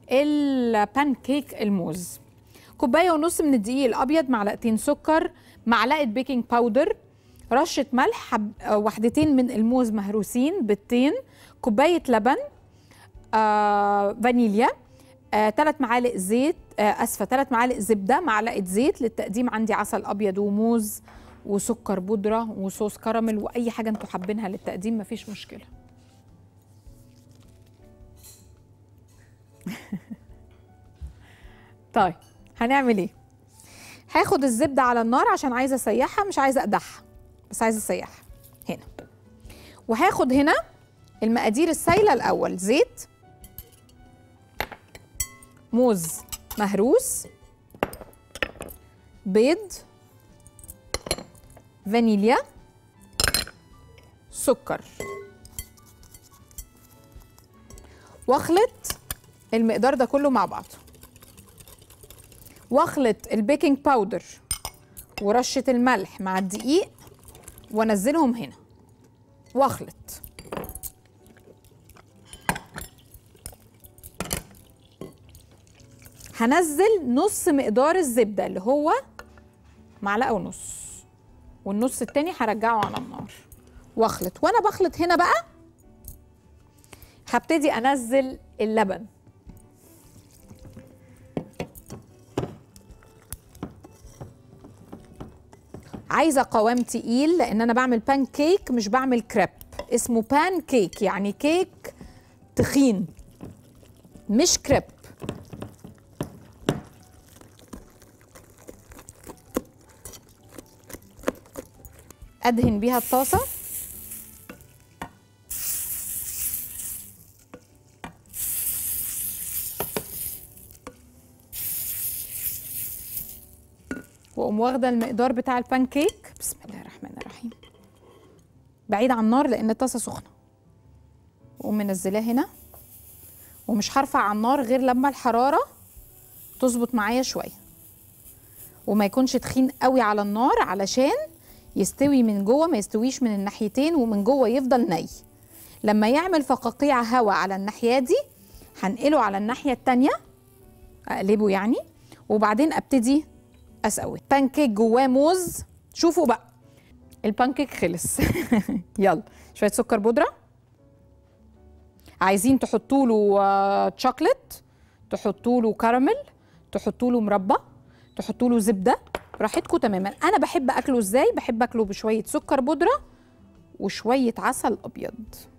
البان كيك الموز كوبايه ونص من الدقيق الابيض معلقتين سكر معلقه بيكنج باودر رشه ملح حب... آه، وحدتين من الموز مهروسين بيضتين كوبايه لبن آه، فانيليا آه، ثلاث معالق زيت آه، اسفه ثلاث معالق زبده معلقه زيت للتقديم عندي عسل ابيض وموز وسكر بودره وصوص كراميل واي حاجه انتوا حابينها للتقديم مفيش مشكله طيب هنعمل ايه هاخد الزبده على النار عشان عايزه اسيحها مش عايزه اقدحها بس عايزه اسيحها هنا وهاخد هنا المقادير السايله الاول زيت موز مهروس بيض فانيليا سكر واخلط المقدار ده كله مع بعضه واخلط البيكنج باودر ورشه الملح مع الدقيق وانزلهم هنا واخلط هنزل نص مقدار الزبده اللي هو معلقه ونص والنص التاني هرجعه على النار واخلط وانا بخلط هنا بقى هبتدي انزل اللبن عايزه قوام تقيل لان انا بعمل بان كيك مش بعمل كريب اسمه بان كيك يعني كيك تخين مش كريب ادهن بيها الطاسه واقوم واخده المقدار بتاع البان كيك بسم الله الرحمن الرحيم بعيد عن النار لان الطاسه سخنه واقوم منزلاه هنا ومش هرفع على النار غير لما الحراره تظبط معايا شويه وما يكونش تخين قوي على النار علشان يستوي من جوه ما يستويش من الناحيتين ومن جوه يفضل ني لما يعمل فقاقيع هواء على الناحيه دي هنقله على الناحيه التانية اقلبه يعني وبعدين ابتدي اسوي بانكيك جواه موز شوفوا بقى البانكيك خلص يلا شويه سكر بودره عايزين تحطوا له آه، شوكليت تحطوا له كراميل تحطوا له مربى تحطوا له زبده براحتكم تماما انا بحب اكله ازاي بحب اكله بشويه سكر بودره وشويه عسل ابيض